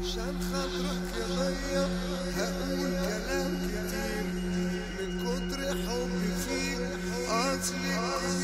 عشان خاطرك يا ضيق هقول كلام كتير من كتر حبي فيك اصلي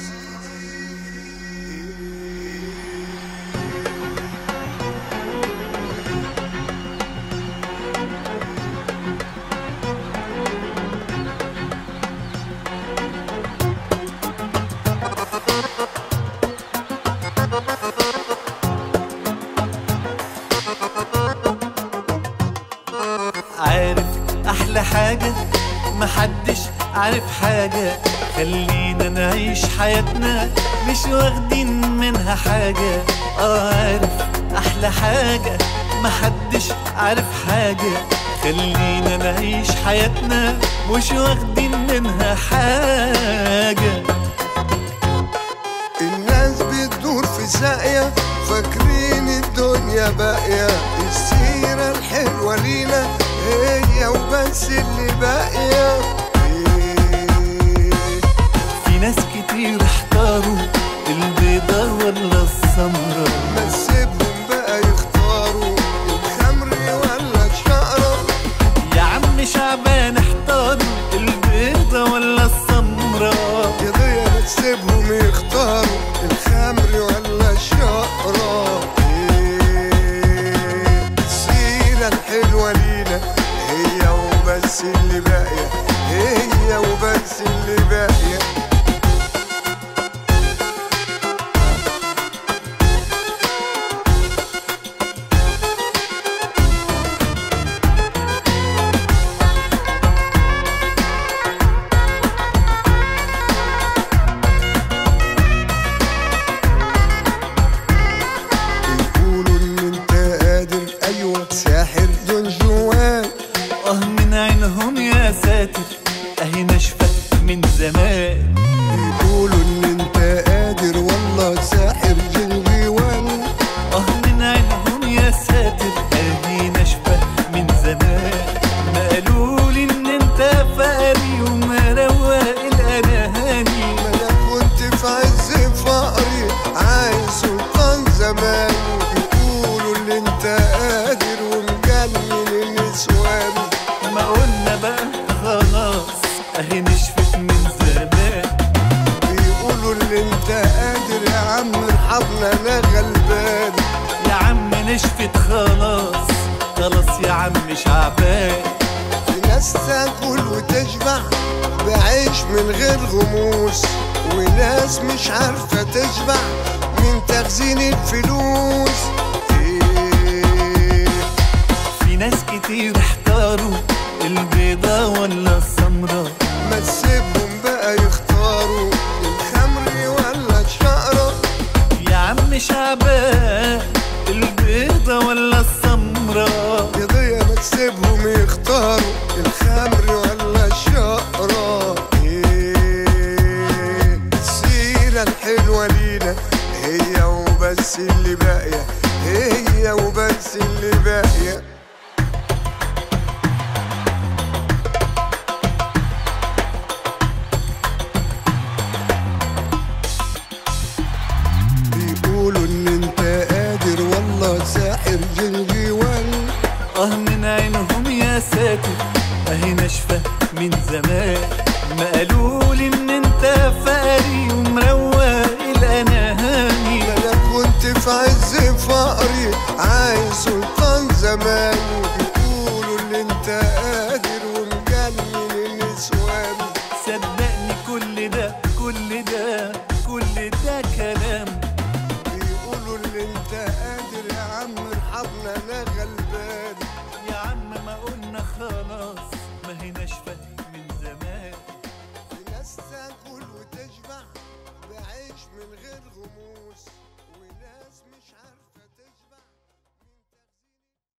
عارف احلى حاجة محدش عارف حاجة خلينا نعيش حياتنا مش واخدين منها حاجة اه عارف احلى حاجة محدش عارف حاجة خلينا نعيش حياتنا مش واخدين منها حاجة الناس بتدور في ساقية فاكرين الدنيا باقية السيرة الحلوة لينا هي وبس اللي باقية إيه في ناس كتير احتاروا البيضة ولا السمرة ما تسيبهم بقى يختاروا الخمر ولا الشقرة يا عم شعبان احتاروا البيضة ولا السمرة يا ضيا ما تسيبهم يختاروا الخمر ولا الشقرة إيه السيرة الحلوة لينا هي وبس اللي باقية هي وبس اللي باقية يقولوا ان انت قادر ايوه ساحر دون جوان اه من عينهم يا ساتر اهي ناشفة من زمان يقولوا ان انت قادر والله ساحر جنجيوان اه من عينهم يا ساتر اهي ناشفة من زمان ما قالولي ان انت فقري وما رواق الانهاني ما انا كنت في عز فقري عايز سلطان زمان يقولوا ان انت قادر ومجنن النسوان ما قلنا بقى خلاص اهي نشفت من زمان بيقولوا ان انت قادر يا عم ارحمنا انا غلبان يا عم نشفت خلاص خلاص يا عم شعبان في ناس تاكل وتشبع بعيش من غير غموس وناس مش عارفة تشبع من تخزين الفلوس إيه في ناس كتير احتاروا البيضة ولا السمرة ما تسيبهم بقى يختاروا الخمر ولا الشقرة يا عم شعبان البيضة ولا السمرة يا ضيا ما تسيبهم يختاروا الخمر ولا الشقرة إيه السيرة الحلوة لينا هي وبس اللي باقية هي وبس اللي باقية بيقولوا ان انت قادر والله ساحر جنجيوان اه من عينهم يا ساتر اهي ناشفة من زمان ما قالولي ان انت فقري ومروق الانهاني انا كنت في عز فقري عايز سلطان زمان بيقولوا ان انت قادر ومجنن النسوان صدقني كل ده كل ده كل ده كلام بيقولوا ان انت قادر يا عم ارحمنا انا غلبان يا عم ما قلنا خلاص ما هي ناشفة من زمان في ناس تاكل وتشبع بعيش من غير غموس وناس مش عارفه